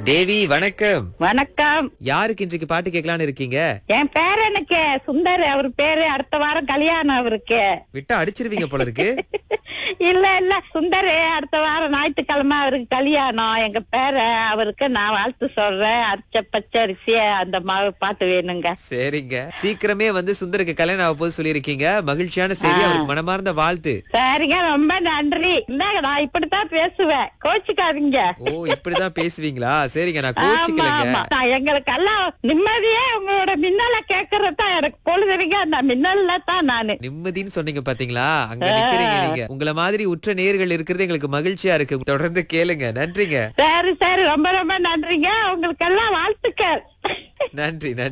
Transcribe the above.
தேவி வணக்கம் வணக்கம் யாருக்கு இன்றைக்கு பாட்டு கேட்கலான்னு இருக்கீங்க என் பேரனுக்கு சுந்தர் அவர் பேரு அடுத்த வாரம் கல்யாணம் அவருக்கு விட்டா அடிச்சிருவீங்க போல இருக்கு இல்ல இல்ல சுந்தர் அடுத்த வாரம் ஞாயிற்றுக்கிழமை அவருக்கு கல்யாணம் எங்க பேர அவருக்கு நான் வாழ்த்து சொல்றேன் அரிச்ச பச்சரிசி அந்த மாவு பாட்டு வேணுங்க சரிங்க சீக்கிரமே வந்து சுந்தருக்கு கல்யாணம் ஆக போது சொல்லியிருக்கீங்க மகிழ்ச்சியான செய்தி அவருக்கு மனமார்ந்த வாழ்த்து சரிங்க ரொம்ப நன்றி இந்தாங்க நான் இப்படித்தான் பேசுவேன் கோச்சுக்காதீங்க ஓ இப்படிதான் பேசுவீங்களா சரிங்க நான் ஆமா கோச்சிக்கலங்க ஆமா நான் எங்களுக்கெல்லாம் நிம்மதியே உங்களோட மின்னல கேக்குறது தான் எனக்கு பொழுதுறீங்க அந்த மின்னல்ல தான் நானு நிம்மதின்னு சொன்னீங்க பாத்தீங்களா அங்க நிக்கிறீங்க நீங்க உங்கள மாதிரி உற்ற நேர்கள் இருக்கிறது எங்களுக்கு மகிழ்ச்சியா இருக்கு தொடர்ந்து கேளுங்க நன்றிங்க சரி சரி ரொம்ப ரொம்ப நன்றிங்க உங்களுக்கு எல்லாம் வாழ்த்துக்கள் நன்றி நன்றி